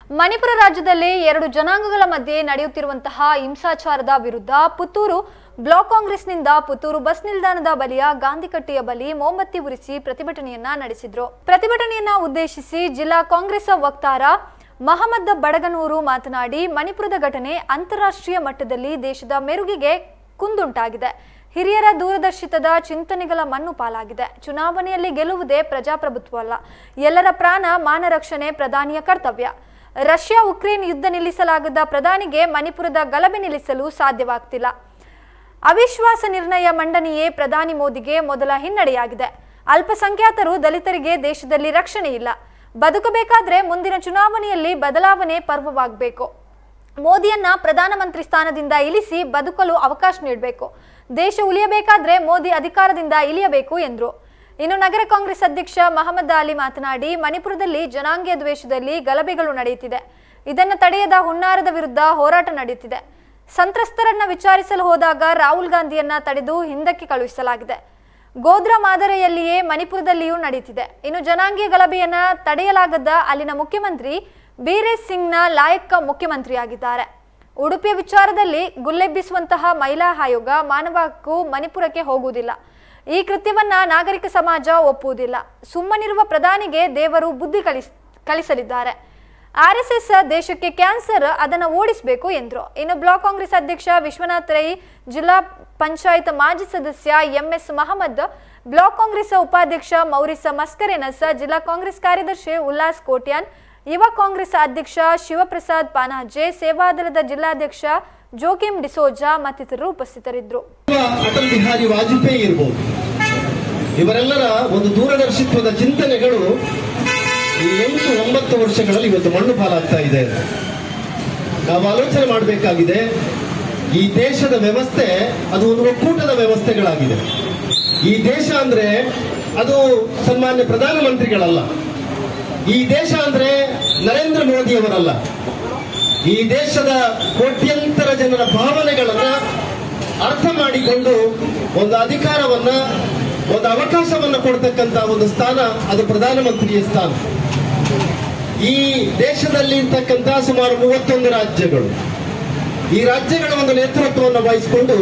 ಮಣಿಪುರ ರಾಜ್ಯದಲ್ಲಿ ಎರಡು ಜನಾಂಗಗಳ ಮಧ್ಯೆ ನಡೆಯುತ್ತಿರುವಂತಹ ಹಿಂಸಾಚಾರದ ವಿರುದ್ಧ ಪುತ್ತೂರು ಬ್ಲಾಕ್ ಕಾಂಗ್ರೆಸ್ನಿಂದ ಪುತ್ತೂರು ಬಸ್ ನಿಲ್ದಾಣದ ಬಳಿಯ ಗಾಂಧಿಕಟ್ಟೆಯ ಬಳಿ ಮೊಂಬತ್ತಿ ಉರಿಸಿ ಪ್ರತಿಭಟನೆಯನ್ನ ನಡೆಸಿದ್ರು ಪ್ರತಿಭಟನೆಯನ್ನ ಉದ್ದೇಶಿಸಿ ಜಿಲ್ಲಾ ಕಾಂಗ್ರೆಸ್ ವಕ್ತಾರ ಮಹಮ್ಮದ್ ಬಡಗನೂರು ಮಾತನಾಡಿ ಮಣಿಪುರದ ಘಟನೆ ಅಂತಾರಾಷ್ಟ್ರೀಯ ಮಟ್ಟದಲ್ಲಿ ದೇಶದ ಮೆರುಗಿಗೆ ಕುಂದುಂಟಾಗಿದೆ ಹಿರಿಯರ ದೂರದರ್ಶಿತದ ಚಿಂತನೆಗಳ ಮಣ್ಣು ಪಾಲಾಗಿದೆ ಚುನಾವಣೆಯಲ್ಲಿ ಗೆಲ್ಲುವುದೇ ಪ್ರಜಾಪ್ರಭುತ್ವ ಅಲ್ಲ ಎಲ್ಲರ ಪ್ರಾಣ ಮಾನ ರಕ್ಷಣೆ ಪ್ರಧಾನಿಯ ಕರ್ತವ್ಯ ರಷ್ಯಾ ಉಕ್ರೇನ್ ಯುದ್ಧ ನಿಲ್ಲಿಸಲಾಗದ ಪ್ರಧಾನಿಗೆ ಮಣಿಪುರದ ಗಲಭೆ ನಿಲ್ಲಿಸಲು ಸಾಧ್ಯವಾಗ್ತಿಲ್ಲ ಅವಿಶ್ವಾಸ ನಿರ್ಣಯ ಮಂಡನೆಯೇ ಪ್ರಧಾನಿ ಮೋದಿಗೆ ಮೊದಲ ಹಿನ್ನಡೆಯಾಗಿದೆ ಅಲ್ಪಸಂಖ್ಯಾತರು ದಲಿತರಿಗೆ ದೇಶದಲ್ಲಿ ರಕ್ಷಣೆ ಇಲ್ಲ ಬದುಕಬೇಕಾದ್ರೆ ಮುಂದಿನ ಚುನಾವಣೆಯಲ್ಲಿ ಬದಲಾವಣೆ ಪರ್ವವಾಗಬೇಕು ಮೋದಿಯನ್ನ ಪ್ರಧಾನಮಂತ್ರಿ ಸ್ಥಾನದಿಂದ ಇಳಿಸಿ ಬದುಕಲು ಅವಕಾಶ ನೀಡಬೇಕು ದೇಶ ಉಳಿಯಬೇಕಾದ್ರೆ ಮೋದಿ ಅಧಿಕಾರದಿಂದ ಇಳಿಯಬೇಕು ಎಂದರು ಇನ್ನು ನಗರ ಕಾಂಗ್ರೆಸ್ ಅಧ್ಯಕ್ಷ ಮಹಮ್ಮದ್ ಅಲಿ ಮಾತನಾಡಿ ಮಣಿಪುರದಲ್ಲಿ ಜನಾಂಗೀಯ ದ್ವೇಷದಲ್ಲಿ ಗಲಭೆಗಳು ನಡೆಯುತ್ತಿದೆ ಇದನ್ನು ತಡೆಯದ ಹುನ್ನಾರದ ವಿರುದ್ಧ ಹೋರಾಟ ನಡೆಯುತ್ತಿದೆ ಸಂತ್ರಸ್ತರನ್ನ ವಿಚಾರಿಸಲು ಹೋದಾಗ ರಾಹುಲ್ ಗಾಂಧಿಯನ್ನ ತಡೆದು ಹಿಂದಕ್ಕೆ ಕಳುಹಿಸಲಾಗಿದೆ ಗೋಧ್ರಾ ಮಾದರಿಯಲ್ಲಿಯೇ ಮಣಿಪುರದಲ್ಲಿಯೂ ನಡೆಯುತ್ತಿದೆ ಇನ್ನು ಜನಾಂಗೀಯ ಗಲಭೆಯನ್ನ ತಡೆಯಲಾಗದ ಅಲ್ಲಿನ ಮುಖ್ಯಮಂತ್ರಿ ಬೀರೇಶ್ ಸಿಂಗ್ನ ಲಾಯಕ್ಕ ಮುಖ್ಯಮಂತ್ರಿಯಾಗಿದ್ದಾರೆ ಉಡುಪಿಯ ವಿಚಾರದಲ್ಲಿ ಗುಲ್ಲೆಬ್ಬಿಸುವಂತಹ ಮಹಿಳಾ ಆಯೋಗ ಮಾನವ ಹಕ್ಕು ಮಣಿಪುರಕ್ಕೆ ಹೋಗುವುದಿಲ್ಲ ಈ ಕೃತ್ಯವನ್ನ ನಾಗರಿಕ ಸಮಾಜ ಒಪ್ಪುವುದಿಲ್ಲ ಸುಮ್ಮನಿರುವ ಪ್ರಧಾನಿಗೆ ದೇವರು ಬುದ್ಧಿ ಕಲಿಸ್ ಕಲಿಸಲಿದ್ದಾರೆ ಆರ್ ಎಸ್ ಎಸ್ ದೇಶಕ್ಕೆ ಕ್ಯಾನ್ಸರ್ ಅದನ್ನು ಓಡಿಸಬೇಕು ಎಂದರು ಇನ್ನು ಬ್ಲಾಕ್ ಕಾಂಗ್ರೆಸ್ ಅಧ್ಯಕ್ಷ ವಿಶ್ವನಾಥ್ ರೈ ಜಿಲ್ಲಾ ಪಂಚಾಯತ್ ಮಾಜಿ ಸದಸ್ಯ ಎಂಎಸ್ ಮಹಮ್ಮದ್ ಬ್ಲಾಕ್ ಕಾಂಗ್ರೆಸ್ ಉಪಾಧ್ಯಕ್ಷ ಮೌರಿಸ ಮಸ್ಕರೆನಸ್ ಜಿಲ್ಲಾ ಕಾಂಗ್ರೆಸ್ ಕಾರ್ಯದರ್ಶಿ ಉಲ್ಲಾಸ್ ಕೋಟ್ಯಾನ್ ಯುವ ಕಾಂಗ್ರೆಸ್ ಅಧ್ಯಕ್ಷ ಶಿವಪ್ರಸಾದ್ ಪಾನಾಜೆ ಸೇವಾದಳದ ಜಿಲ್ಲಾಧ್ಯಕ್ಷ ಜೋಕಿಂ ಡಿಸೋಜಾ ಮತ್ತಿತರರು ಉಪಸ್ಥಿತರಿದ್ದರು ಅಟಲ್ ಬಿಹಾರಿ ವಾಜಪೇಯಿ ಇರ್ಬೋದು ಇವರೆಲ್ಲರ ಒಂದು ದೂರದರ್ಶಿತ್ವದ ಚಿಂತನೆಗಳು ಈ ಎಂಟು ಒಂಬತ್ತು ವರ್ಷಗಳಲ್ಲಿ ಇವತ್ತು ಮಣ್ಣು ಪಾಲಾಗ್ತಾ ಇದೆ ನಾವು ಆಲೋಚನೆ ಮಾಡಬೇಕಾಗಿದೆ ಈ ದೇಶದ ವ್ಯವಸ್ಥೆ ಅದು ಒಂದು ಒಕ್ಕೂಟದ ವ್ಯವಸ್ಥೆಗಳಾಗಿದೆ ಈ ದೇಶ ಅಂದ್ರೆ ಅದು ಸನ್ಮಾನ್ಯ ಪ್ರಧಾನಮಂತ್ರಿಗಳಲ್ಲ ಈ ದೇಶ ಅಂದ್ರೆ ನರೇಂದ್ರ ಮೋದಿಯವರಲ್ಲ ಈ ದೇಶದ ಕೋಟ್ಯಂತರ ಜನರ ಭಾವನೆಗಳನ್ನ ಅರ್ಥ ಮಾಡಿಕೊಂಡು ಒಂದು ಅಧಿಕಾರವನ್ನ ಒಂದು ಅವಕಾಶವನ್ನ ಕೊಡ್ತಕ್ಕಂತ ಒಂದು ಸ್ಥಾನ ಅದು ಪ್ರಧಾನಮಂತ್ರಿಯ ಸ್ಥಾನ ಈ ದೇಶದಲ್ಲಿ ಇರ್ತಕ್ಕಂತ ಸುಮಾರು ಮೂವತ್ತೊಂದು ರಾಜ್ಯಗಳು ಈ ರಾಜ್ಯಗಳ ಒಂದು ನೇತೃತ್ವವನ್ನು ವಹಿಸಿಕೊಂಡು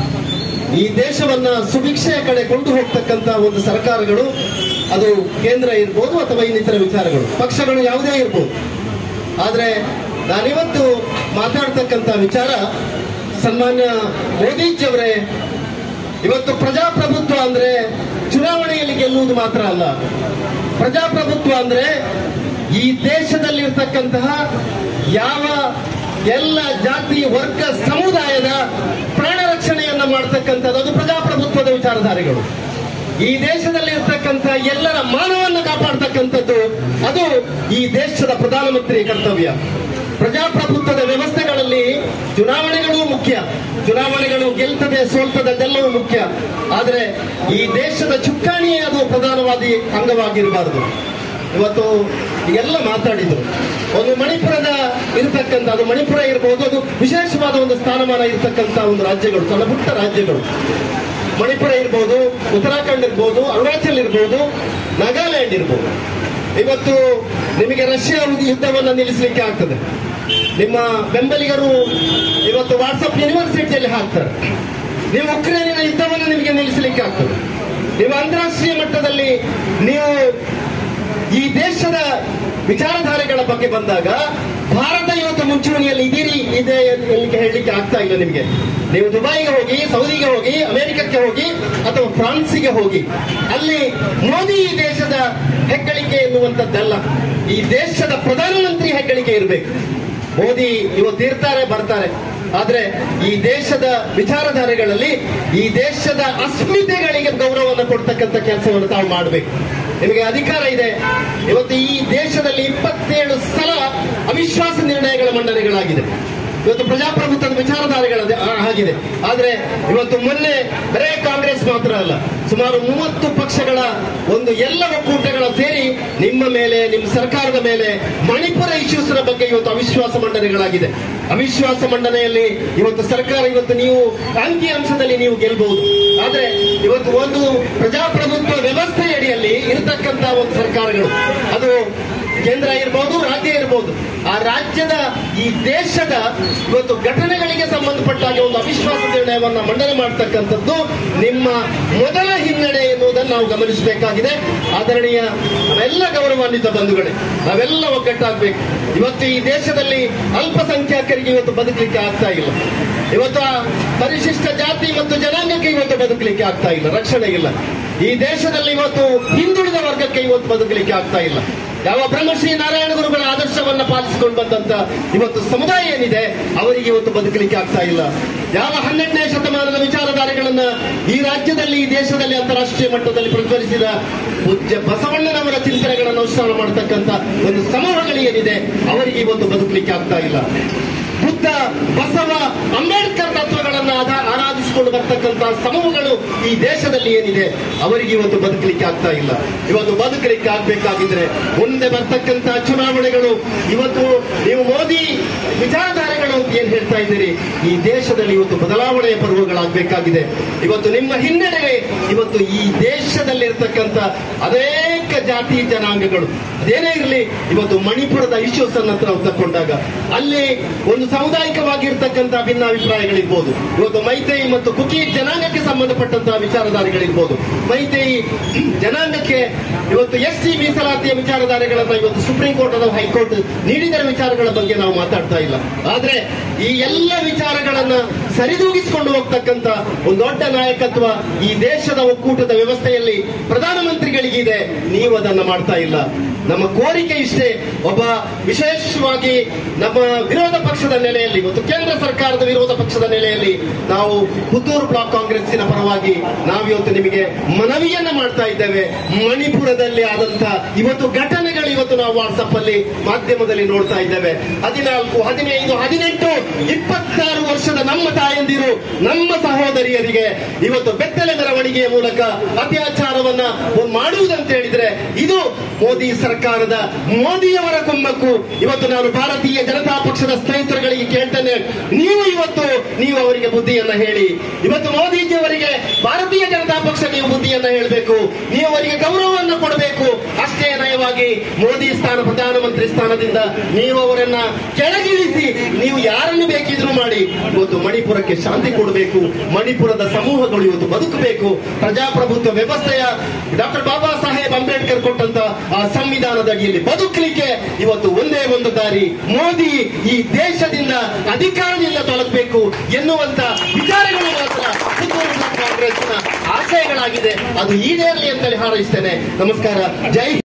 ಈ ದೇಶವನ್ನ ಸುಭಿಕ್ಷೆಯ ಕಡೆ ಕೊಂಡು ಹೋಗ್ತಕ್ಕಂತ ಒಂದು ಸರ್ಕಾರಗಳು ಅದು ಕೇಂದ್ರ ಇರ್ಬೋದು ಅಥವಾ ಇನ್ನಿತರ ವಿಚಾರಗಳು ಪಕ್ಷಗಳು ಯಾವುದೇ ಇರ್ಬೋದು ಆದ್ರೆ ನಾನಿವತ್ತು ಮಾತಾಡ್ತಕ್ಕಂತ ವಿಚಾರ ಸನ್ಮಾನ್ಯ ಮೋದಿಜಿಯವರೇ ಇವತ್ತು ಪ್ರಜಾಪ್ರಭುತ್ವ ಅಂದ್ರೆ ಚುನಾವಣೆಯಲ್ಲಿ ಗೆಲ್ಲುವುದು ಮಾತ್ರ ಅಲ್ಲ ಪ್ರಜಾಪ್ರಭುತ್ವ ಅಂದ್ರೆ ಈ ದೇಶದಲ್ಲಿರ್ತಕ್ಕಂತಹ ಯಾವ ಎಲ್ಲ ಜಾತಿ ವರ್ಗ ಸಮುದಾಯದ ಪ್ರಾಣ ರಕ್ಷಣೆಯನ್ನ ಮಾಡ್ತಕ್ಕಂಥದ್ದು ಅದು ಪ್ರಜಾಪ್ರಭುತ್ವದ ವಿಚಾರಧಾರೆಗಳು ಈ ದೇಶದಲ್ಲಿ ಇರ್ತಕ್ಕಂಥ ಎಲ್ಲರ ಮಾನವನ್ನ ಕಾಪಾಡ್ತಕ್ಕಂಥದ್ದು ಅದು ಈ ದೇಶದ ಪ್ರಧಾನಮಂತ್ರಿ ಕರ್ತವ್ಯ ಪ್ರಜಾಪ್ರಭುತ್ವದ ವ್ಯವಸ್ಥೆಗಳಲ್ಲಿ ಚುನಾವಣೆಗಳು ಮುಖ್ಯ ಚುನಾವಣೆಗಳು ಗೆಲ್ತದೆ ಸೋಲ್ತದೆ ಅದೆಲ್ಲವೂ ಮುಖ್ಯ ಆದರೆ ಈ ದೇಶದ ಚುಕ್ಕಾಣಿಯೇ ಅದು ಪ್ರಧಾನವಾದಿ ಅಂಗವಾಗಿರಬಾರದು ಇವತ್ತು ಎಲ್ಲ ಮಾತಾಡಿದ್ರು ಒಂದು ಮಣಿಪುರದ ಇರತಕ್ಕಂಥ ಅದು ಮಣಿಪುರ ಇರಬಹುದು ಅದು ವಿಶೇಷವಾದ ಒಂದು ಸ್ಥಾನಮಾನ ಇರತಕ್ಕಂಥ ಒಂದು ರಾಜ್ಯಗಳು ಸಣ್ಣ ಪುಟ್ಟ ರಾಜ್ಯಗಳು ಮಣಿಪುರ ಇರ್ಬೋದು ಉತ್ತರಾಖಂಡ್ ಇರ್ಬೋದು ಅರುಣಾಚಲ್ ಇರ್ಬೋದು ನಾಗಾಲ್ಯಾಂಡ್ ಇರ್ಬೋದು ಇವತ್ತು ನಿಮಗೆ ರಷ್ಯಾ ಯುದ್ಧವನ್ನು ನಿಲ್ಲಿಸಲಿಕ್ಕೆ ಆಗ್ತದೆ ನಿಮ್ಮ ಬೆಂಬಲಿಗರು ಇವತ್ತು ವಾಟ್ಸಪ್ ಯೂನಿವರ್ಸಿಟಿಯಲ್ಲಿ ಹಾಕ್ತಾರೆ ನೀವು ಉಕ್ರೇನಿನ ಯುದ್ಧವನ್ನು ನಿಮಗೆ ನಿಲ್ಲಿಸಲಿಕ್ಕೆ ಆಗ್ತದೆ ನೀವು ಅಂತಾರಾಷ್ಟ್ರೀಯ ಮಟ್ಟದಲ್ಲಿ ನೀವು ಈ ದೇಶದ ವಿಚಾರಧಾರೆಗಳ ಬಗ್ಗೆ ಬಂದಾಗ ಭಾರತ ಇವತ್ತು ಮುಂಚೂಣಿಯಲ್ಲಿ ಇದೀರಿ ಇದೆ ಎಲ್ಲಿಗೆ ಹೇಳಲಿಕ್ಕೆ ಆಗ್ತಾ ಇಲ್ಲ ನಿಮಗೆ ನೀವು ದುಬೈಗೆ ಹೋಗಿ ಸೌದಿಗೆ ಹೋಗಿ ಅಮೆರಿಕಕ್ಕೆ ಹೋಗಿ ಅಥವಾ ಫ್ರಾನ್ಸಿಗೆ ಹೋಗಿ ಅಲ್ಲಿ ಮೋದಿ ಈ ದೇಶದ ಹೆಗ್ಗಳಿಕೆ ಎನ್ನುವಂಥದ್ದಲ್ಲ ಈ ದೇಶದ ಪ್ರಧಾನಮಂತ್ರಿ ಹೆಗ್ಗಳಿಕೆ ಇರಬೇಕು ಮೋದಿ ಇವತ್ತು ಇರ್ತಾರೆ ಬರ್ತಾರೆ ಆದ್ರೆ ಈ ದೇಶದ ವಿಚಾರಧಾರೆಗಳಲ್ಲಿ ಈ ದೇಶದ ಅಸ್ಮಿತೆಗಳಿಗೆ ಗೌರವವನ್ನು ಕೊಡ್ತಕ್ಕಂಥ ಕೆಲಸವನ್ನು ತಾವು ಮಾಡಬೇಕು ನಿಮಗೆ ಅಧಿಕಾರ ಇದೆ ಇವತ್ತು ಈ ದೇಶದಲ್ಲಿ ಇಪ್ಪತ್ತೇಳು ಸಲ ಅವಿಶ್ವಾಸ ನಿರ್ಣಯಗಳ ಮಂಡನೆಗಳಾಗಿದೆ ಇವತ್ತು ಪ್ರಜಾಪ್ರಭುತ್ವದ ವಿಚಾರಧಾರೆಗಳ ಆಗಿದೆ ಆದ್ರೆ ಇವತ್ತು ಮೊನ್ನೆ ಬರೇ ಕಾಂಗ್ರೆಸ್ ಮಾತ್ರ ಅಲ್ಲ ಸುಮಾರು ಮೂವತ್ತು ಪಕ್ಷಗಳ ಒಂದು ಎಲ್ಲ ಒಕ್ಕೂಟಗಳ ಸೇರಿ ನಿಮ್ಮ ಮೇಲೆ ನಿಮ್ಮ ಸರ್ಕಾರದ ಮೇಲೆ ಮಣಿಪುರ ಇಶ್ಯೂಸ್ನ ಬಗ್ಗೆ ಇವತ್ತು ಅವಿಶ್ವಾಸ ಮಂಡನೆಗಳಾಗಿದೆ ಅವಿಶ್ವಾಸ ಮಂಡನೆಯಲ್ಲಿ ಇವತ್ತು ಸರ್ಕಾರ ಇವತ್ತು ನೀವು ಅಂಕಿ ಅಂಶದಲ್ಲಿ ನೀವು ಗೆಲ್ಬಹುದು ಆದ್ರೆ ಇವತ್ತು ಒಂದು ಪ್ರಜಾಪ್ರಭುತ್ವ ವ್ಯವಸ್ಥೆ ಅಡಿಯಲ್ಲಿ ಇರತಕ್ಕಂತ ಒಂದು ಸರ್ಕಾರಗಳು ಅದು ಕೇಂದ್ರ ಇರ್ಬೋದು ರಾಜ್ಯ ಇರ್ಬೋದು ಆ ರಾಜ್ಯದ ಈ ದೇಶದ ಇವತ್ತು ಘಟನೆಗಳಿಗೆ ಸಂಬಂಧಪಟ್ಟ ಹಾಗೆ ಒಂದು ಅವಿಶ್ವಾಸ ನಿರ್ಣಯವನ್ನ ಮಂಡನೆ ಮಾಡ್ತಕ್ಕಂಥದ್ದು ನಿಮ್ಮ ಮೊದಲ ಹಿನ್ನಡೆ ಎನ್ನುವುದನ್ನು ನಾವು ಗಮನಿಸಬೇಕಾಗಿದೆ ಆದರಣೀಯ ನಾವೆಲ್ಲ ಗೌರವಾನ್ವಿತ ಬಂಧುಗಳೇ ನಾವೆಲ್ಲ ಒಗ್ಗಟ್ಟಾಗಬೇಕು ಇವತ್ತು ಈ ದೇಶದಲ್ಲಿ ಅಲ್ಪಸಂಖ್ಯಾತರಿಗೆ ಇವತ್ತು ಬದುಕಲಿಕ್ಕೆ ಆಗ್ತಾ ಇಲ್ಲ ಇವತ್ತು ಆ ಪರಿಶಿಷ್ಟ ಜಾತಿ ಮತ್ತು ಜನಾಂಗಕ್ಕೆ ಇವತ್ತು ಬದುಕಲಿಕ್ಕೆ ಆಗ್ತಾ ಇಲ್ಲ ರಕ್ಷಣೆ ಇಲ್ಲ ಈ ದೇಶದಲ್ಲಿ ಇವತ್ತು ಹಿಂದುಳಿದ ವರ್ಗಕ್ಕೆ ಇವತ್ತು ಬದುಕಲಿಕ್ಕೆ ಆಗ್ತಾ ಇಲ್ಲ ಯಾವ ಬ್ರಹ್ಮಶ್ರೀ ನಾರಾಯಣ ಗುರುಗಳ ಆದರ್ಶವನ್ನ ಪಾಲಿಸಿಕೊಂಡು ಬಂದಂತ ಇವತ್ತು ಸಮುದಾಯ ಏನಿದೆ ಅವರಿಗೆ ಇವತ್ತು ಬದುಕಲಿಕ್ಕೆ ಆಗ್ತಾ ಇಲ್ಲ ಯಾವ ಹನ್ನೆರಡನೇ ಶತಮಾನದ ವಿಚಾರಧಾರೆಗಳನ್ನ ಈ ರಾಜ್ಯದಲ್ಲಿ ಈ ದೇಶದಲ್ಲಿ ಅಂತಾರಾಷ್ಟ್ರೀಯ ಮಟ್ಟದಲ್ಲಿ ಪ್ರಜ್ವಲಿಸಿದ ಪೂಜ್ಯ ಬಸವಣ್ಣನವರ ಚಿಂತನೆಗಳನ್ನು ಅನುಷ್ಠಾನ ಮಾಡತಕ್ಕಂತ ಒಂದು ಸಮೂಹಗಳು ಏನಿದೆ ಅವರಿಗೆ ಇವತ್ತು ಬದುಕಲಿಕ್ಕೆ ಆಗ್ತಾ ಇಲ್ಲ ಬುದ್ಧ ಬಸವ ಅಂಬೇಡ್ಕರ್ ತತ್ವಗಳನ್ನ ಆಧಾ- ಆರಾಧಿಸಿಕೊಂಡು ಬರ್ತಕ್ಕಂತ ಸಮೂಹಗಳು ಈ ದೇಶದಲ್ಲಿ ಏನಿದೆ ಅವರಿಗೆ ಇವತ್ತು ಬದುಕಲಿಕ್ಕೆ ಆಗ್ತಾ ಇಲ್ಲ ಇವತ್ತು ಬದುಕಲಿಕ್ಕೆ ಆಗ್ಬೇಕಾಗಿದ್ರೆ ಮುಂದೆ ಬರ್ತಕ್ಕಂತ ಚುನಾವಣೆಗಳು ಇವತ್ತು ನೀವು ಮೋದಿ ವಿಚಾರಧಾರೆಗಳು ಅಂತ ಏನ್ ಹೇಳ್ತಾ ಇದ್ದೀರಿ ಈ ದೇಶದಲ್ಲಿ ಇವತ್ತು ಬದಲಾವಣೆಯ ಪರ್ವಗಳಾಗಬೇಕಾಗಿದೆ ಇವತ್ತು ನಿಮ್ಮ ಹಿನ್ನಡೆ ಇವತ್ತು ಈ ದೇಶದಲ್ಲಿರ್ತಕ್ಕಂಥ ಅನೇಕ ಜಾತಿ ಜನಾಂಗಗಳು ಅದೇನೇ ಇರಲಿ ಇವತ್ತು ಮಣಿಪುರದ ಇಶ್ಯೂಸ್ ಅನ್ನ ನಾವು ತಕೊಂಡಾಗ ಅಲ್ಲಿ ಒಂದು ಸಾಮುದಾಯಿಕವಾಗಿರ್ತಕ್ಕಂಥ ಭಿನ್ನಾಭಿಪ್ರಾಯಗಳಿರ್ಬೋದು ಇವತ್ತು ಮೈತೈ ಮತ್ತು ಕುಕಿ ಜನಾಂಗಕ್ಕೆ ಸಂಬಂಧಪಟ್ಟಂತಹ ವಿಚಾರಧಾರೆಗಳಿರ್ಬೋದು ಮೈತೈ ಜನಾಂಗಕ್ಕೆ ಇವತ್ತು ಎಸ್ ಟಿ ಮೀಸಲಾತಿಯ ವಿಚಾರಧಾರೆಗಳನ್ನ ಇವತ್ತು ಸುಪ್ರೀಂ ಕೋರ್ಟ್ ಅಥವಾ ಹೈಕೋರ್ಟ್ ನೀಡಿದ ವಿಚಾರಗಳ ಬಗ್ಗೆ ನಾವು ಮಾತಾಡ್ತಾ ಇಲ್ಲ ಆದ್ರೆ ಈ ಎಲ್ಲ ವಿಚಾರಗಳನ್ನ ಸರಿದೂಗಿಸಿಕೊಂಡು ಹೋಗ್ತಕ್ಕಂತ ಒಂದು ದೊಡ್ಡ ನಾಯಕತ್ವ ಈ ದೇಶದ ಒಕ್ಕೂಟದ ವ್ಯವಸ್ಥೆಯಲ್ಲಿ ಪ್ರಧಾನಮಂತ್ರಿಗಳಿಗಿದೆ ನೀವು ಅದನ್ನ ಮಾಡ್ತಾ ಇಲ್ಲ ನಮ್ಮ ಕೋರಿಕೆ ಇಷ್ಟೇ ಒಬ್ಬ ವಿಶೇಷವಾಗಿ ನಮ್ಮ ವಿರೋಧ ಪಕ್ಷದ ನೆಲೆಯಲ್ಲಿ ಮತ್ತು ಕೇಂದ್ರ ಸರ್ಕಾರದ ವಿರೋಧ ಪಕ್ಷದ ನೆಲೆಯಲ್ಲಿ ನಾವು ಪುತ್ತೂರು ಬ್ಲಾಕ್ ಕಾಂಗ್ರೆಸ್ಸಿನ ಪರವಾಗಿ ನಾವಿವತ್ತು ನಿಮಗೆ ಮನವಿಯನ್ನ ಮಾಡ್ತಾ ಇದ್ದೇವೆ ಮಣಿಪುರದಲ್ಲಿ ಆದಂತ ಇವತ್ತು ಘಟನೆಗಳು ಇವತ್ತು ನಾವು ವಾಟ್ಸಪ್ ಅಲ್ಲಿ ಮಾಧ್ಯಮದಲ್ಲಿ ನೋಡ್ತಾ ಇದ್ದೇವೆ ಹದಿನಾಲ್ಕು ಹದಿನೈದು ಹದಿನೆಂಟು ಇಪ್ಪತ್ತಾರು ವರ್ಷದ ನಮ್ಮ ತಾಯಂದಿರು ನಮ್ಮ ಸಹೋದರಿಯರಿಗೆ ಇವತ್ತು ಬೆತ್ತಲೆ ಮೆರವಣಿಗೆಯ ಮೂಲಕ ಅತ್ಯಾಚಾರವನ್ನ ಮಾಡುವುದಂತ ಹೇಳಿದ್ರೆ ಇದು ಮೋದಿ ಸರ್ಕಾರದ ಮೋದಿಯವರ ಕುಮ್ಮಕ್ಕು ಇವತ್ತು ನಾನು ಭಾರತೀಯ ಜನತಾ ಪಕ್ಷದ ಸ್ನೇಹಿತರುಗಳಿಗೆ ಕೇಳ್ತೇನೆ ನೀವು ಇವತ್ತು ನೀವು ಅವರಿಗೆ ಬುದ್ಧಿಯನ್ನ ಹೇಳಿ ಇವತ್ತು ಮೋದಿಜಿಯವರಿಗೆ ಭಾರತೀಯ ಜನತಾ ಪಕ್ಷ ನೀವು ಬುದ್ಧಿಯನ್ನ ಹೇಳಬೇಕು ನೀವು ಅವರಿಗೆ ಗೌರವವನ್ನು ಕೊಡಬೇಕು ಅಷ್ಟೇ ನಯವಾಗಿ ಮೋದಿ ಸ್ಥಾನ ಪ್ರಧಾನಮಂತ್ರಿ ಸ್ಥಾನದಿಂದ ನೀವು ಅವರನ್ನ ಕೆಳಗಿಳಿಸಿ ನೀವು ಯಾರನ್ನು ಬೇಕಿದ್ರು ಮಾಡಿ ಇವತ್ತು ಮಣಿಪುರಕ್ಕೆ ಶಾಂತಿ ಕೊಡಬೇಕು ಮಣಿಪುರದ ಸಮೂಹಗಳು ಇವತ್ತು ಬದುಕಬೇಕು ಪ್ರಜಾಪ್ರಭುತ್ವ ವ್ಯವಸ್ಥೆಯ ಡಾಕ್ಟರ್ ಬಾಬಾ ಸಾಹೇಬ್ ಅಂಬೇಡ್ಕರ್ ಕೊಟ್ಟಂತ ಆ ಸಂವಿಧಾನದ ಅಡಿಯಲ್ಲಿ ಬದುಕಲಿಕ್ಕೆ ಇವತ್ತು ಒಂದೇ ಒಂದು ದಾರಿ ಮೋದಿ ಈ ದೇಶದಿಂದ ಅಧಿಕಾರದಿಂದ ತೊಲಗಬೇಕು ಎನ್ನುವಂತ ವಿಚಾರಗಳು ಮಾತ್ರ ಪುತ್ತೂರು ಬ್ಲಾಕ್ ಕಾಂಗ್ರೆಸ್ನ ಆಶಯಗಳಾಗಿದೆ ಅದು ಈಡೇರಲಿ ಅಂತೇಳಿ ಹಾರೈಸ್ತೇನೆ ನಮಸ್ಕಾರ ಜೈ ಹಿಂದ್.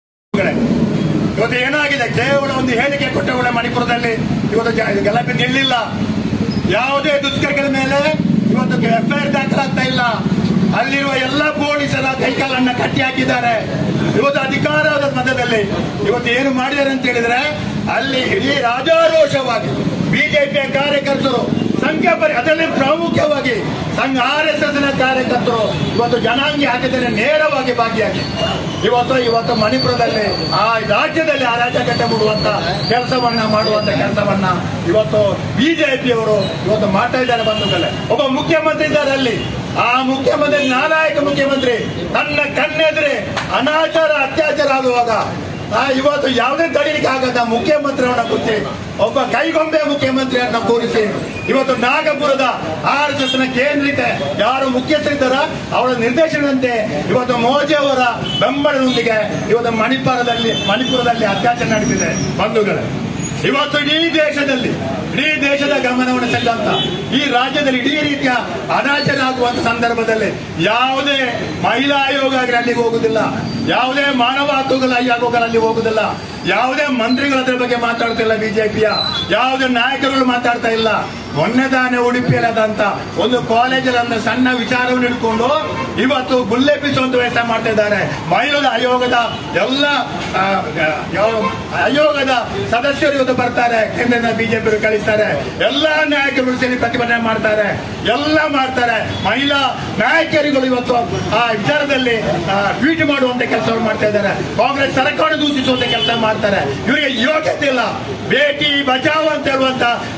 ಇವತ್ತು ಏನಾಗಿದೆ ಕೇವಲ ಒಂದು ಹೇಳಿಕೆ ಕೊಟ್ಟವಳೆ ಮಣಿಪುರದಲ್ಲಿ ಇವತ್ತು ಜ- ಗಲಾಟೆ ನಿಲ್ಲಿಲ್ಲ ಯಾವುದೇ ದುಷ್ಕರ್ಮದ ಮೇಲೆ ಇವತ್ತು ಎಫ್ಐಆರ್ ದಾಖಲಾಗ್ತಾ ಇಲ್ಲ ಅಲ್ಲಿರುವ ಎಲ್ಲ ಪೊಲೀಸರ ಕೈಕಾಲನ್ನ ಕಟ್ಟಿ ಹಾಕಿದ್ದಾರೆ ಇವತ್ತು ಅಧಿಕಾರದ ಮಧ್ಯದಲ್ಲಿ ಇವತ್ತು ಏನು ಮಾಡಿದ್ದಾರೆ ಅಂತ ಹೇಳಿದ್ರೆ ಅಲ್ಲಿ ಇಡೀ ರಾಜಾರೋಷವಾಗಿ ಬಿಜೆಪಿಯ ಕಾರ್ಯಕರ್ತರು ಸಂಘ ಪರಿ ಅದರಲ್ಲಿ ಪ್ರಾಮುಖ್ಯವಾಗಿ ಸಂಘ ಆರ್ ಎಸ್ ಎಸ್ ನ ಕಾರ್ಯಕರ್ತರು ಇವತ್ತು ಜನಾಂಗಿ ಹಾಕಿದರೆ ನೇರವಾಗಿ ಭಾಗಿಯಾಗಿ ಇವತ್ತು ಇವತ್ತು ಮಣಿಪುರದಲ್ಲಿ ಆ ರಾಜ್ಯದಲ್ಲಿ ಅರಾಜಕತೆ ಮೂಡುವಂತ ಕೆಲಸವನ್ನ ಮಾಡುವಂತ ಕೆಲಸವನ್ನ ಇವತ್ತು ಬಿಜೆಪಿಯವರು ಇವತ್ತು ಮಾಡ್ತಾ ಇದ್ದಾರೆ ಬಂಧುಗಳೇ ಒಬ್ಬ ಮುಖ್ಯಮಂತ್ರಿ ಇದ್ದಾರೆ ಅಲ್ಲಿ ಆ ಮುಖ್ಯಮಂತ್ರಿ ನಾಲಾಯಕ ಮುಖ್ಯಮಂತ್ರಿ ತನ್ನ ಕಣ್ಣೆದುರೆ ಅನಾಚಾರ ಅತ್ಯಾಚಾರ ಆಗುವಾಗ ಆ ಇವತ್ತು ಯಾವುದೇ ತಡೀಲಿಕ್ಕೆ ಆಗದ ಮುಖ್ಯಮಂತ್ರಿಯವನ್ನ ಕೂರಿಸಿ ಒಬ್ಬ ಕೈಗೊಂಬೆ ಮುಖ್ಯಮಂತ್ರಿಯನ್ನ ಕೂರಿಸಿ ಇವತ್ತು ನಾಗಪುರದ ಆರ್ ಎಸ್ ಎಸ್ ನ ಕೇಂದ್ರಿತ ಯಾರು ಮುಖ್ಯಸ್ಥರಿದ್ದಾರ ಅವರ ನಿರ್ದೇಶನದಂತೆ ಇವತ್ತು ಮೋದಿ ಅವರ ಬೆಂಬಲದೊಂದಿಗೆ ಇವತ್ತು ಮಣಿಪುರದಲ್ಲಿ ಮಣಿಪುರದಲ್ಲಿ ಅತ್ಯಾಚಾರ ನಡೆದಿದೆ ಬಂಧುಗಳೇ ಇವತ್ತು ಇಡೀ ದೇಶದಲ್ಲಿ ಇಡೀ ದೇಶದ ಗಮನವನ್ನು ಸೆಳೆದಂತ ಈ ರಾಜ್ಯದಲ್ಲಿ ಇಡೀ ರೀತಿಯ ಅನಾಚಾರ ಆಗುವಂತ ಸಂದರ್ಭದಲ್ಲಿ ಯಾವುದೇ ಮಹಿಳಾ ಆಯೋಗ ಆಗಲಿ ಅಲ್ಲಿಗೆ ಹೋಗುದಿಲ್ಲ ಯಾವುದೇ ಮಾನವ ಹಕ್ಕುಗಳ ಆಯೋಗಗಳು ಅಲ್ಲಿ ಹೋಗುದಿಲ್ಲ ಯಾವುದೇ ಮಂತ್ರಿಗಳ ಅದ್ರ ಬಗ್ಗೆ ಮಾತಾಡ್ತಿಲ್ಲ ಬಿಜೆಪಿಯ ಯಾವುದೇ ನಾಯಕರುಗಳು ಮಾತಾಡ್ತಾ ಇಲ್ಲ ಮೊನ್ನೆ ತಾನೇ ಉಡುಪಿಯಲ್ಲಿ ಆದಂತ ಒಂದು ಕಾಲೇಜಲ್ಲಿ ಒಂದು ಸಣ್ಣ ವಿಚಾರವನ್ನು ಇಟ್ಕೊಂಡು ಇವತ್ತು ಗುಲ್ಲೆಬ್ಬಿಸುವಂತ ವ್ಯವಸ್ಥೆ ಮಾಡ್ತಾ ಇದ್ದಾರೆ ಮಹಿಳಾ ಆಯೋಗದ ಎಲ್ಲ ಆ, ಯಾವ- ಆಯೋಗದ ಸದಸ್ಯರು ಇವತ್ತು ಬರ್ತಾರೆ ಕೇಂದ್ರದ ಬಿಜೆಪಿ ಕಳಿಸ್ತಾರೆ ಎಲ್ಲಾ ನಾಯಕರು ಸೇರಿ ಪ್ರತಿಭಟನೆ ಮಾಡ್ತಾರೆ ಎಲ್ಲ ಮಾಡ್ತಾರೆ ಮಹಿಳಾ ನಾಯಕರುಗಳು ಇವತ್ತು ಆ ವಿಚಾರದಲ್ಲಿ ಆ, ಟ್ವೀಟ್ ಮಾಡುವಂತ ಕೆಲಸವನ್ನು ಮಾಡ್ತಾ ಇದ್ದಾರೆ ಕಾಂಗ್ರೆಸ್ ಸರ್ಕಾರ ದೂಷಿಸುವಂತ ಕೆಲಸ ಮಾಡ್ತಾರೆ ಇವರಿಗೆ ಯೋಗ್ಯತೆ ಇಲ್ಲ ಬೇಟಿ ಬಚಾವ್ ಅಂತ ಹೇಳುವಂತ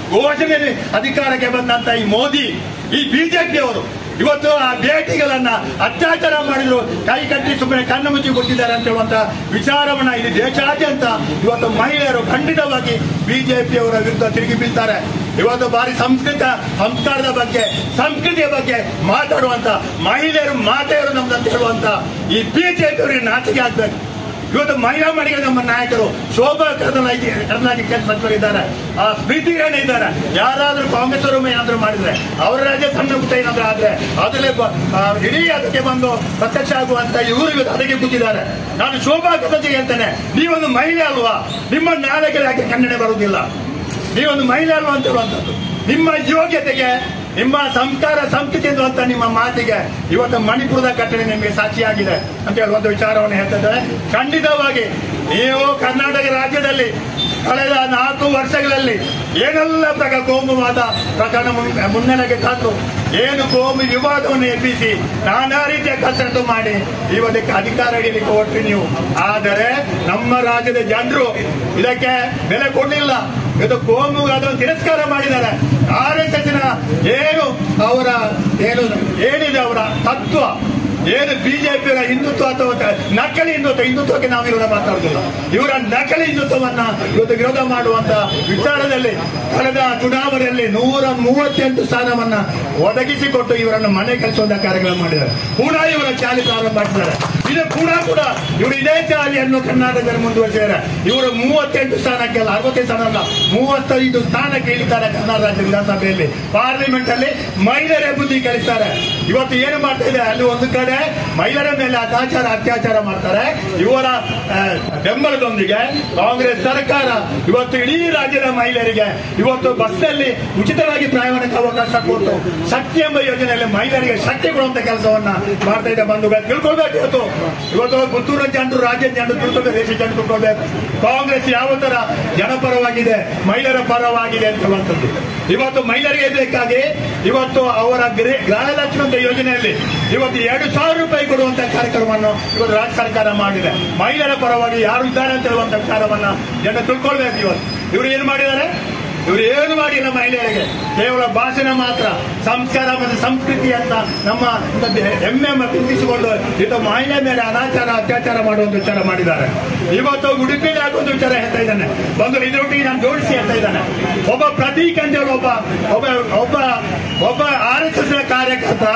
ಘೋಷಣೆಯಲ್ಲಿ ಅಧಿಕಾರಕ್ಕೆ ಬಂದಂತ ಈ ಮೋದಿ ಈ ಬಿಜೆಪಿಯವರು ಇವತ್ತು ಆ ಭೇಟಿಗಳನ್ನ ಅತ್ಯಾಚಾರ ಮಾಡಿದ್ರು ಕೈ ಕಟ್ಟಿ ಸುಮ್ಮನೆ ಕಣ್ಣು ಮುಚ್ಚಿ ಕೊಟ್ಟಿದ್ದಾರೆ ಅಂತ ಹೇಳುವಂತ ವಿಚಾರವನ್ನ ಇಲ್ಲಿ ದೇಶಾದ್ಯಂತ ಇವತ್ತು ಮಹಿಳೆಯರು ಖಂಡಿತವಾಗಿ ಬಿಜೆಪಿಯವರ ವಿರುದ್ಧ ತಿರುಗಿ ಬೀಳ್ತಾರೆ ಇವತ್ತು ಬಾರಿ ಸಂಸ್ಕೃತ ಸಂಸ್ಕಾರದ ಬಗ್ಗೆ ಸಂಸ್ಕೃತಿಯ ಬಗ್ಗೆ ಮಾತಾಡುವಂತ ಮಹಿಳೆಯರು ಮಾತೆಯರು ನಮ್ದಂತ ಹೇಳುವಂತ ಈ ಬಿಜೆಪಿಯವರಿಗೆ ನಾಚಿಕೆ ಆಗ್ಬೇಕು ಇವತ್ತು ಮಹಿಳಾ ಮಳಿಗೆ ನಮ್ಮ ನಾಯಕರು ಶೋಭಾ ಕರ್ನಾಟಕ ಕರ್ನಾಟಕ ಕೆಲಸ ಸಚಿವರಿದ್ದಾರೆ ಆ ಸ್ಮೃತಿ ಇರಾನಿ ಇದ್ದಾರೆ ಯಾರಾದ್ರೂ ಕಾಂಗ್ರೆಸ್ ಅವರು ಏನಾದ್ರೂ ಮಾಡಿದ್ರೆ ಅವರ ರಾಜ್ಯ ಸಣ್ಣ ಪುಟ್ಟ ಏನಾದ್ರೂ ಆದ್ರೆ ಅದರಲ್ಲಿ ಬ- ಆ, ಇಡೀ ಅದಕ್ಕೆ ಬಂದು ಪ್ರತ್ಯಕ್ಷ ಆಗುವಂತ ಇವರು ಇವತ್ತು ಅದಕ್ಕೆ ಕೂತಿದ್ದಾರೆ ನಾನು ಶೋಭಾ ಕರ್ನಾಟಕ ಹೇಳ್ತೇನೆ ನೀವೊಂದು ಮಹಿಳೆ ಅಲ್ವಾ ನಿಮ್ಮ ನಾಳೆಗೆ ಯಾಕೆ ಖಂಡನೆ ಬರುವುದಿಲ್ಲ ನೀವೊಂದು ಮಹಿಳೆ ಅಲ್ವಾ ಅಂತ ಹೇಳುವಂಥದ್ದು ನಿಮ್ಮ ಯೋಗ್ಯತೆಗೆ ನಿಮ್ಮ ಸಂಸ್ಕಾರ ಸಂಸ್ಕೃತಿ ಅಂತ ನಿಮ್ಮ ಮಾತಿಗೆ ಇವತ್ತು ಮಣಿಪುರದ ಘಟನೆ ನಿಮಗೆ ಸಾಕ್ಷಿಯಾಗಿದೆ ಅಂತ ಹೇಳುವಂತ ವಿಚಾರವನ್ನು ಹೇಳ್ತಿದ್ದಾರೆ ಖಂಡಿತವಾಗಿ ನೀವು ಕರ್ನಾಟಕ ರಾಜ್ಯದಲ್ಲಿ ಕಳೆದ ನಾಲ್ಕು ವರ್ಷಗಳಲ್ಲಿ ಏನೆಲ್ಲ ಪ್ರಕಾರ ಕೋಮುವಾದ ಪ್ರಕರಣ ಮುನ್- ಮುನ್ನೆಲೆಗೆ ತಂದು ಏನು ಕೋಮು ವಿವಾದವನ್ನು ಎಬ್ಬಿಸಿ ನಾನಾ ರೀತಿಯ ಕಸರತ್ತು ಮಾಡಿ ಇವತ್ತಕ್ಕೆ ಅಧಿಕಾರ ಹಿಡಿಯಲಿಕ್ಕೆ ಹೊರಟ್ರಿ ನೀವು ಆದರೆ ನಮ್ಮ ರಾಜ್ಯದ ಜನರು ಇದಕ್ಕೆ ಬೆಲೆ ಕೊಡಲಿಲ್ಲ ಇದು ಕೋಮು ಅದನ್ನು ತಿರಸ್ಕಾರ ಮಾಡಿದ್ದಾರೆ ಆರ್ ಎಸ್ ಎಸ್ ಏನು ಅವರ ಏನು ಏನಿದೆ ಅವರ ತತ್ವ ಏನು ಬಿಜೆಪಿಯವರ ಹಿಂದುತ್ವ ಅಥವಾ ನಕಲಿ ಹಿಂದುತ್ವ ಹಿಂದುತ್ವಕ್ಕೆ ನಾವು ವಿರೋಧ ಮಾತಾಡುದಿಲ್ಲ ಇವರ ನಕಲಿ ಹಿಂದುತ್ವವನ್ನ ಇವತ್ತು ವಿರೋಧ ಮಾಡುವಂತ ವಿಚಾರದಲ್ಲಿ ಕಳೆದ ಚುನಾವಣೆಯಲ್ಲಿ ನೂರ ಮೂವತ್ತೆಂಟು ಸ್ಥಾನವನ್ನ ಒದಗಿಸಿಕೊಟ್ಟು ಇವರನ್ನು ಮನೆ ಕಳಿಸುವಂತ ಕಾರ್ಯಕ್ರಮ ಮಾಡಿದ್ದಾರೆ ಪುನಃ ಇವರ ಚಾಲಿ ಪ್ರಾರಂಭ ಮಾಡಿದ್ದಾರೆ ಇದು ಪುನಃ ಕೂಡ ಇವರು ಇದೇ ಚಾಲಿಯನ್ನು ಕರ್ನಾಟಕದಲ್ಲಿ ಮುಂದುವರಿಸಿದ್ದಾರೆ ಇವರು ಮೂವತ್ತೆಂಟು ಸ್ಥಾನಕ್ಕೆ ಅಲ್ಲ ಅರವತ್ತೈದು ಸ್ಥಾನ ಅಲ್ಲ ಮೂವತ್ತೈದು ಸ್ಥಾನಕ್ಕೆ ಇಳಿತಾರೆ ಕರ್ನಾಟಕ ರಾಜ್ಯ ವಿಧಾನಸಭೆಯಲ್ಲಿ ಪಾರ್ಲಿಮೆಂಟ್ ಅಲ್ಲಿ ಮಹಿಳೆಯರೇ ಬುದ್ಧಿ ಕಲಿಸ್ತಾರೆ ಇವತ್ತು ಏನು ಮಾಡ್ತಾ ಇದೆ ಅಲ್ಲಿ ಒಂದು ಕಡೆ ಮಹಿಳೆಯರ ಮೇಲೆ ಅತ್ಯಾಚಾರ ಅತ್ಯಾಚಾರ ಮಾಡ್ತಾರೆ ಇವರ ಆ, ಬೆಂಬಲದೊಂದಿಗೆ ಕಾಂಗ್ರೆಸ್ ಸರ್ಕಾರ ಇವತ್ತು ಇಡೀ ರಾಜ್ಯದ ಮಹಿಳೆಯರಿಗೆ ಇವತ್ತು ಬಸ್ನಲ್ಲಿ ಉಚಿತವಾಗಿ ಪ್ರಯಾಣಕ್ಕೆ ಅವಕಾಶ ಕೊಟ್ಟು ಶಕ್ತಿ ಎಂಬ ಯೋಜನೆಯಲ್ಲಿ ಮಹಿಳೆಯರಿಗೆ ಶಕ್ತಿ ಕೊಡುವಂತ ಕೆಲಸವನ್ನ ಮಾಡ್ತಾ ಇದೆ ಬಂಧುಗಳು ತಿಳ್ಕೊಳ್ಬೇಕು ಇವತ್ತು ಇವತ್ತು ಪುತ್ತೂರ ಜನರು ರಾಜ್ಯದ ಜನರು ತಿಳ್ಕೊಳ್ಬೇಕು ದೇಶ ಜನರು ತಿಳ್ಕೊಳ್ಬೇಕು ಕಾಂಗ್ರೆಸ್ ಯಾವ ತರ ಜನಪರವಾಗಿದೆ ಮಹಿಳೆಯರ ಪರವಾಗಿದೆ ಅಂತ ಹೇಳುವಂಥದ್ದು ಇವತ್ತು ಮಹಿಳೆಯರಿಗೆ ಬೇಕಾಗಿ ಇವತ್ತು ಅವರ ಗೃಹ- ಗೃಹಲಕ್ಷ್ಮಿ ಅಂತ ಯೋಜನೆಯಲ್ಲಿ ಇವತ್ತು ಎರಡು ಸಾವಿರ ರೂಪಾಯಿ ಕೊಡುವಂತ ಕಾರ್ಯಕ್ರಮವನ್ನು ಇವತ್ತು ರಾಜ್ಯ ಸರ್ಕಾರ ಮಾಡಿದೆ ಮಹಿಳೆಯರ ಪರವಾಗಿ ಯಾರು ಇದ್ದಾರೆ ಅಂತ ಹೇಳುವಂತ ವಿಚಾರವನ್ನ ಜನ ತಿಳ್ಕೊಳ್ಬೇಕು ಇವತ್ತು ಇವರು ಏನು ಮಾಡಿದ್ದಾರೆ ಇವರು ಏನು ಮಾಡಿಲ್ಲ ಮಹಿಳೆಯರಿಗೆ ಕೇವಲ ಭಾಷಣ ಮಾತ್ರ ಸಂಸ್ಕಾರ ಮತ್ತು ಸಂಸ್ಕೃತಿ ಅಂತ ನಮ್ಮ ಹೆಮ್ಮೆ ಬಿಂಬಿಸಿಕೊಂಡು ಇದು ಮಹಿಳೆ ಮೇಲೆ ಅನಾಚಾರ ಅತ್ಯಾಚಾರ ಮಾಡುವಂತ ವಿಚಾರ ಮಾಡಿದ್ದಾರೆ ಇವತ್ತು ಉಡುಪಿಯಲ್ಲಿ ಆಗುವಂತ ವಿಚಾರ ಹೇಳ್ತಾ ಇದ್ದಾನೆ ಬಂದು ಇದರೊಟ್ಟಿಗೆ ನಾನು ಜೋಡಿಸಿ ಹೇಳ್ತಾ ಇದ್ದಾನೆ ಒಬ್ಬ ಪ್ರತೀಕ್ ಅಂತ ಹೇಳಿ ಒಬ್ಬ ಒಬ್ಬ ಒಬ್ಬ ಒಬ್ಬ ಆರ್ ಎಸ್ ಎಸ್ ಕಾರ್ಯಕರ್ತ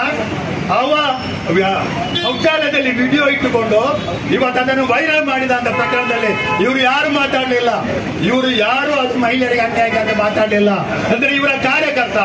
ಅವ ವ್ಯ- ಶೌಚಾಲಯದಲ್ಲಿ ವಿಡಿಯೋ ಇಟ್ಟುಕೊಂಡು ಇವತ್ತು ಅದನ್ನು ವೈರಲ್ ಮಾಡಿದ ಅಂತ ಪ್ರಕರಣದಲ್ಲಿ ಇವರು ಯಾರು ಮಾತಾಡಲಿಲ್ಲ ಇವರು ಯಾರು ಅದು ಮಹಿಳೆಯರಿಗೆ ಅನ್ಯಾಯ ಅಂತ ಮಾತಾಡಲಿಲ್ಲ ಅಂದ್ರೆ ಇವರ ಕಾರ್ಯಕರ್ತ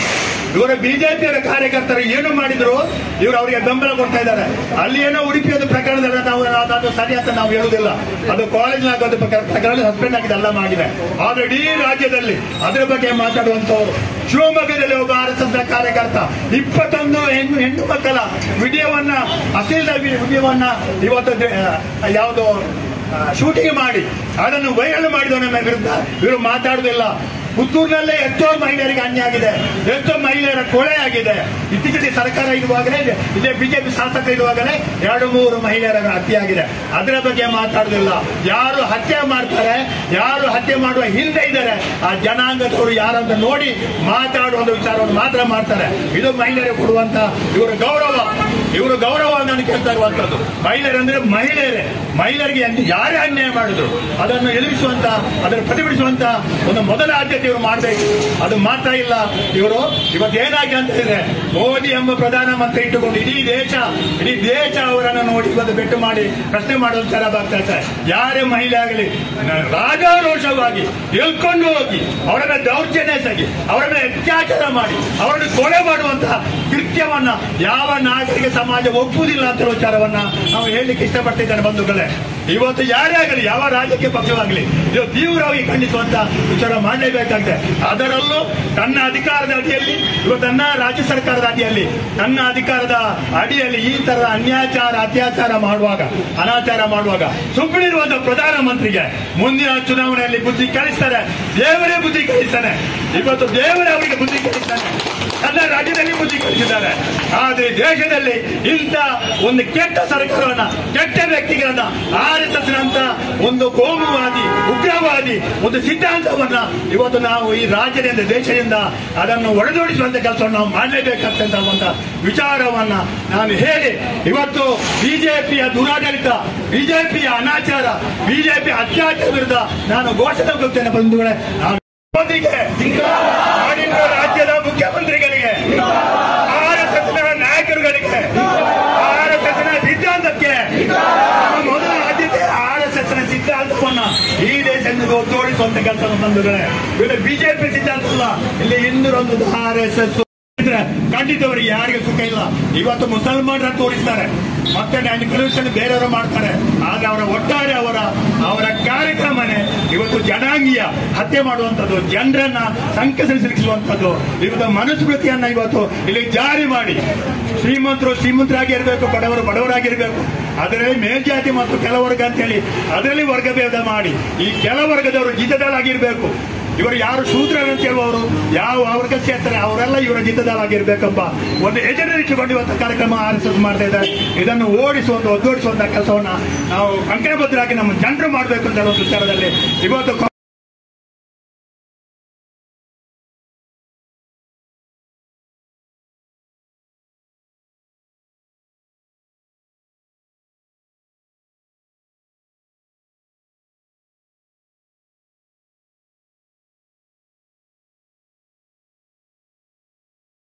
ಇವರ ಬಿಜೆಪಿಯವರ ಕಾರ್ಯಕರ್ತರು ಏನು ಮಾಡಿದ್ರು ಇವರು ಅವರಿಗೆ ಬೆಂಬಲ ಕೊಡ್ತಾ ಇದ್ದಾರೆ ಅಲ್ಲಿ ಏನೋ ಉಡುಪಿಯದ ಪ್ರಕರಣದಲ್ಲಿ ನಾವು ಅದು ಸರಿ ಅಂತ ನಾವು ಹೇಳುವುದಿಲ್ಲ ಅದು ಕಾಲೇಜಿನಾಗ ಒಂದು ಪ್ರಕರಣ ಪ್ರಕರಣ ಸಸ್ಪೆಂಡ್ ಆಗಿದೆ ಎಲ್ಲ ಆಗಿದೆ ಆದ್ರೆ ಇಡೀ ರಾಜ್ಯದಲ್ಲಿ ಅದರ ಬಗ್ಗೆ ಮಾತಾಡುವಂತವರು ಶಿವಮೊಗ್ಗದಲ್ಲಿ ಒಬ್ಬ ಆರ್ ಎಸ್ ಎಸ್ ಕಾರ್ಯಕರ್ತ ಇಪ್ಪತ್ತೊಂದು ಹೆಣ್ಣು ಹೆಣ್ಣು ಮಕ್ಕಳ ವಿಡಿಯೋವನ್ನ ಅಶ್ಲೀಲ ವಿಡಿಯೋವನ್ನ ಇವತ್ತು ದೆ- ಆ, ಯಾವುದು ಶೂಟಿಂಗ್ ಮಾಡಿ ಅದನ್ನು ವೈರಲ್ ಮಾಡಿದವನ ವಿರುದ್ಧ ಇವರು ಮಾತಾಡುವುದಿಲ್ಲ ಪುತ್ತೂರಿನಲ್ಲೇ ಎಷ್ಟೋ ಮಹಿಳೆಯರಿಗೆ ಅನ್ಯಾಯ ಆಗಿದೆ ಎಷ್ಟೋ ಮಹಿಳೆಯರ ಕೊಳೆ ಆಗಿದೆ ಇತ್ತೀಚೆಗೆ ಸರ್ಕಾರ ಇರುವಾಗಲೇ ಇದೆ- ಇದೇ ಬಿಜೆಪಿ ಶಾಸಕ ಇರುವಾಗಲೇ ಎರಡು ಮೂರು ಮಹಿಳೆಯರ ಹತ್ಯೆ ಆಗಿದೆ ಅದರ ಬಗ್ಗೆ ಮಾತಾಡುದಿಲ್ಲ ಯಾರು ಹತ್ಯೆ ಮಾಡ್ತಾರೆ ಯಾರು ಹತ್ಯೆ ಮಾಡುವ ಹಿಂದೆ ಇದ್ದಾರೆ ಆ ಜನಾಂಗದವರು ಯಾರಂತ ನೋಡಿ ಮಾತಾಡುವ ಒಂದು ವಿಚಾರವನ್ನು ಮಾತ್ರ ಮಾಡ್ತಾರೆ ಇದು ಮಹಿಳೆಯರಿಗೆ ಕೊಡುವಂತ ಇವರ ಗೌರವ ಇವರು ಗೌರವ ನಾನು ಕೇಳ್ತಾ ಇರುವಂತದ್ದು ಮಹಿಳೆಯರಂದ್ರೆ ಮಹಿಳೆಯರೇ ಮಹಿಳೆಯರಿಗೆ ಎಂತ- ಯಾರೇ ಅನ್ಯಾಯ ಮಾಡಿದ್ರು ಅದನ್ನು ಎದುರಿಸುವಂತ ಅದನ್ನು ಪ್ರತಿಭಟಿಸುವಂತ ಒಂದು ಮೊದಲ ಆದ್ಯತೆ ಇವರು ಮಾಡಬೇಕು ಅದು ಮಾಡ್ತಾ ಇಲ್ಲ ಇವರು ಇವತ್ತು ಏನಾಗಿದೆ ಅಂತ ಹೇಳಿದ್ರೆ ಮೋದಿ ಎಂಬ ಪ್ರಧಾನಮಂತ್ರಿ ಇಟ್ಟುಕೊಂಡು ಇಡೀ ದೇಶ ಇಡೀ ದೇಶ ಅವರನ್ನು ನೋಡಿ ಇವತ್ತು ಬೆಟ್ಟು ಮಾಡಿ ಪ್ರಶ್ನೆ ಮಾಡುವ ವಿಚಾರ ಬರ್ತಾ ಇದ್ದಾರೆ ಯಾರೇ ಮಹಿಳೆ ಆಗಲಿ ರಾಜಾರೋಷವಾಗಿ ಎಳ್ಕೊಂಡು ಹೋಗಿ ಅವರನ್ನ ದೌರ್ಜನ್ಯ ಸಗಿ ಅವರನ್ನ ಅತ್ಯಾಚಾರ ಮಾಡಿ ಅವರನ್ನು ಕೊಲೆ ಮಾಡುವಂತಹ ಕೃತ್ಯವನ್ನ ಯಾವ ನಾಗರಿಕ ಸಮಾಜ ಒಪ್ಪುವುದಿಲ್ಲ ಅಂತ ಹೇಳುವ ವಿಚಾರವನ್ನ ನಾವು ಹೇಳಲಿಕ್ಕೆ ಇಷ್ಟಪಟ್ಟಿದ್ದೇನೆ ಬಂಧುಗಳೇ ಇವತ್ತು ಯಾರೇ ಆಗಲಿ ಯಾವ ರಾಜಕೀಯ ಪಕ್ಷವಾಗಲಿ ಇದು ತೀವ್ರವಾಗಿ ಖಂಡಿಸುವಂತ ವಿಚಾರ ಮಾಡಲೇಬೇಕಾಗಿದೆ ಅದರಲ್ಲೂ ತನ್ನ ಅಧಿಕಾರದ ಅಡಿಯಲ್ಲಿ ಇವತ್ತು ನನ್ನ ರಾಜ್ಯ ಸರ್ಕಾರದ ಅಡಿಯಲ್ಲಿ ನನ್ನ ಅಧಿಕಾರದ ಅಡಿಯಲ್ಲಿ ಈ ತರದ ಅನ್ಯಾಚಾರ ಅತ್ಯಾಚಾರ ಮಾಡುವಾಗ ಅನಾಚಾರ ಮಾಡುವಾಗ ಸುಮ್ಮನಿರುವಂತ ಪ್ರಧಾನಮಂತ್ರಿಗೆ ಮುಂದಿನ ಚುನಾವಣೆಯಲ್ಲಿ ಬುದ್ಧಿ ಕಲಿಸ್ತಾರೆ ದೇವರೇ ಬುದ್ಧಿ ಕಲಿಸ್ತಾನೆ ಇವತ್ತು ದೇವರೇ ಅವರಿಗೆ ಬುದ್ಧಿ ಕಲಿಸ್ತಾನೆ ತನ್ನ ರಾಜ್ಯದಲ್ಲಿ ಬುದ್ಧಿ ಕಲಿಸಿದ್ದಾರೆ ಆದ್ರೆ ದೇಶದಲ್ಲಿ ಇಂಥ ಒಂದು ಕೆಟ್ಟ ಸರ್ಕಾರವನ್ನ ಕೆಟ್ಟ ವ್ಯಕ್ತಿಗಳನ್ನ ಆರ್ ಎಸ್ ಎಸ್ ನಂತ ಒಂದು ಕೋಮುವಾದಿ ಉಗ್ರವಾದಿ ಒಂದು ಸಿದ್ಧಾಂತವನ್ನ ಇವತ್ತು ನಾವು ಈ ರಾಜ್ಯದಿಂದ ದೇಶದಿಂದ ಅದನ್ನು ಒಡೆದೋಡಿಸುವಂತ ಕೆಲಸವನ್ನು ನಾವು ಮಾಡಲೇಬೇಕಂತ ವಿಚಾರವನ್ನ ನಾನು ಹೇಳಿ ಇವತ್ತು ಬಿಜೆಪಿಯ ದುರಾಡಳಿತ ಬಿಜೆಪಿಯ ಅನಾಚಾರ ಬಿಜೆಪಿ ಅತ್ಯಾಚಾರ ವಿರುದ್ಧ ನಾನು ಘೋಷಣೆ ಹೋಗ್ತೇನೆ ಬಂಧುಗಳೇ ನಾನು ಮೋದಿಗೆ ಮಾಡಿರುವ ರಾಜ್ಯದ ಮುಖ್ಯಮಂತ್ರಿಗಳಿಗೆ ಆರ್ ಎಸ್ ಎಸ್ ನಾಯಕರುಗಳಿಗೆ ಆರ್ ಎಸ್ ಎಸ್ ಸಿದ್ಧಾಂತಕ್ಕೆ ನಮ್ಮ ಮೊದಲ ಆದ್ಯತೆ ಆರ್ ಎಸ್ ಎಸ್ ಸಿದ್ಧಾಂತವನ್ನ ಈ ದೇಶದಿಂದ ತೋರಿಸುವಂತ ಕೆಲಸ ಬಂಧುಗಳೇ ಇದು ಬಿಜೆಪಿ ಸಿದ್ಧಾಂತ ಅಲ್ಲ ಇಲ್ಲಿ ಹಿಂದಿರೊಂದು ಆರ್ ಎಸ್ ಎಸ್ ಇದ್ರೆ ಖಂಡಿತವರಿಗೆ ಯಾರಿಗೂ ಸುಖ ಇಲ್ಲ ಇವತ್ತು ಮುಸಲ್ಮಾನರ ತೋರಿಸ್ತಾರೆ ಮತ್ತೆ ಕಲ್ಯೂಷನ್ ಬೇರೆಯವರು ಮಾಡ್ತಾರೆ ಆದ್ರೆ ಅವರ ಒಟ್ಟಾರೆ ಅವರ ಅವರ ಕಾರ್ಯಕ್ರಮನೇ ಇವತ್ತು ಜನಾಂಗೀಯ ಹತ್ಯೆ ಮಾಡುವಂತದ್ದು ಜನರನ್ನ ಸಂಕಸರಿ ಸಿಲುಕಿಸುವಂತದ್ದು ಇವತ್ತು ಮನುಸ್ಮೃತಿಯನ್ನ ಇವತ್ತು ಇಲ್ಲಿ ಜಾರಿ ಮಾಡಿ ಶ್ರೀಮಂತರು ಶ್ರೀಮಂತರಾಗಿರ್ಬೇಕು ಬಡವರು ಬಡವರಾಗಿರ್ಬೇಕು ಅದರಲ್ಲಿ ಮೇಲ್ಜಾತಿ ಮತ್ತು ಕೆಳವರ್ಗ ಅಂತೇಳಿ ಅದರಲ್ಲಿ ವರ್ಗ ಭೇದ ಮಾಡಿ ಈ ಕೆಳವರ್ಗದವರು ಜಿತದಲ್ಲಾಗಿರ್ಬೇಕು ಇವರು ಯಾರು ಶೂದ್ರ ಅಂತ ಹೇಳುವವರು ಯಾವ ವರ್ಗ ಸೇರ್ತಾರೆ ಅವರೆಲ್ಲ ಇವರ ಜಿತದಲ್ಲಾಗಿರ್ಬೇಕಪ್ಪ ಒಂದು ಎಜೆಂಡ ಇಟ್ಟುಕೊಂಡು ಇವತ್ತು ಕಾರ್ಯಕ್ರಮ ಆರ್ ಎಸ್ ಎಸ್ ಮಾಡ್ತಾ ಇದ್ದಾರೆ ಇದನ್ನು ಓಡಿಸುವಂತ ಒದ್ದೋಡಿಸುವಂತ ಕೆಲಸವನ್ನ ನಾವು ಕಂಕಣಬದ್ಧರಾಗಿ ನಮ್ಮ ಜನರು ಮಾಡಬೇಕು ಅಂತ ಹೇಳುವ ವಿಚಾರದಲ್ಲಿ ಇವತ್ತು